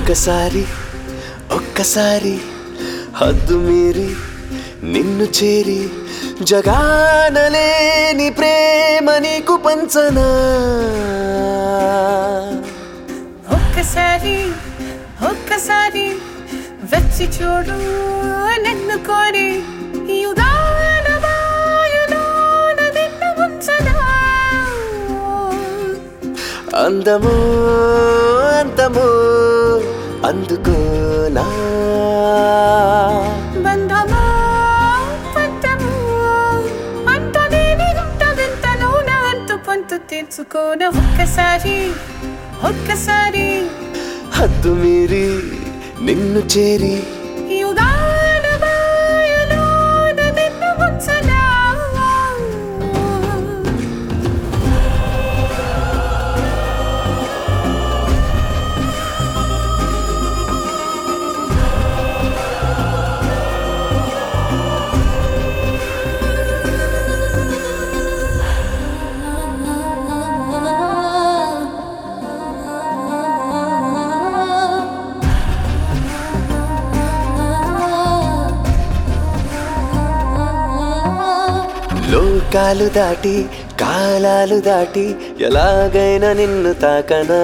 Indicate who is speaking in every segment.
Speaker 1: ఒక్కసారి ఒక్కసారి హద్దు మీరి నిన్ను చేరి జగానలేని ప్రేమ నీకు పంచనా
Speaker 2: ఒక్కసారి ఒక్కసారి వచ్చి చూడు నన్ను కోరి ఈ ఉదాహరణ మాయలోన నిన్ను ఉంచనా
Speaker 1: అందమో అంతమో అందుకోనా
Speaker 2: బంధమా పంటము అంత దేవి గుంట వింతను నా అంతు పంతు తీర్చుకోన ఒక్కసారి ఒక్కసారి
Speaker 1: హద్దు మీరి నిన్ను చేరి
Speaker 2: ఈ ఉదాహరణ మాయలోన నిన్ను ఉంచనా
Speaker 1: లోకాలు దాటి కాలాలు దాటి ఎలాగైనా నిన్ను తాకనా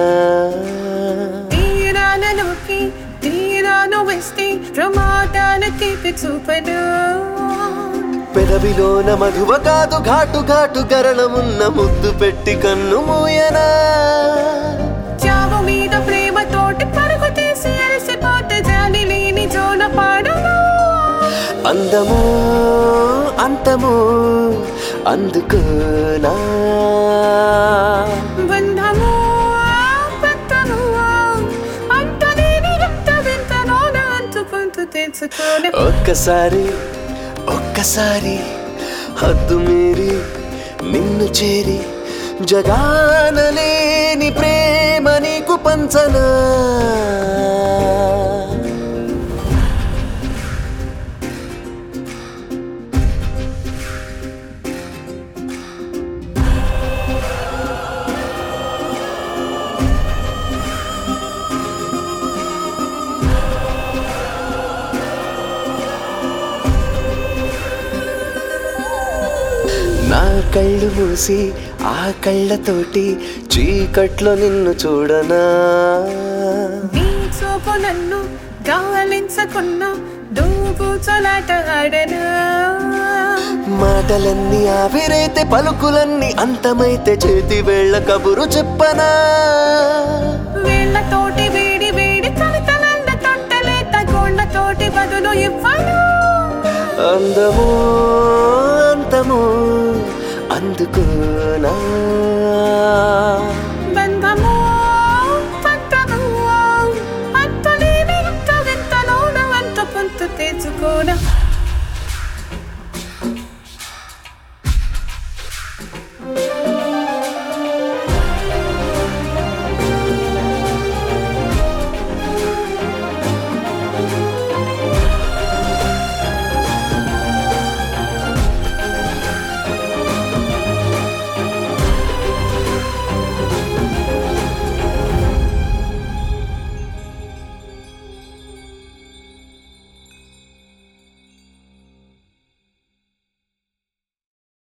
Speaker 2: తీరాలలోకి తీరాను వేస్తే ప్రమాదాల తీపి చూపను
Speaker 1: పెదవిలోన మధువ కాదు ఘాటు ఘాటు గరణమున్న ముద్దు పెట్టి కన్ను మూయనా
Speaker 2: చావు మీద ప్రేమతోటి పరుగు తీసి అలసిపోతే జాలి లేని జోన పాడను
Speaker 1: అందమో అంతమో అందుకోనా
Speaker 2: బంధము పత్తము అంత నేను ఎంత వింతనో నా అంతుకుంటూ తెలుసుకొని
Speaker 1: ఒక్కసారి ఒక్కసారి హద్దు మీరి నిన్ను చేరి జగానలేని ప్రేమ నీకు పంచనా నా కళ్ళు మూసి ఆ కళ్ళతోటి చీకట్లో నిన్ను చూడనా
Speaker 2: నీ చూపు నన్ను గాలించకున్నా దూపు చలాట ఆడనా
Speaker 1: మాటలన్నీ ఆవిరైతే పలుకులన్నీ అంతమైతే చేతి వేళ్ళ కబురు చెప్పనా
Speaker 2: వేళ్ళతోటి వేడి వేడి కవితలంద తొట్టలేత గోళ్ళతోటి బదులు ఇవ్వను
Speaker 1: అందమో అంతమో అందుకోనా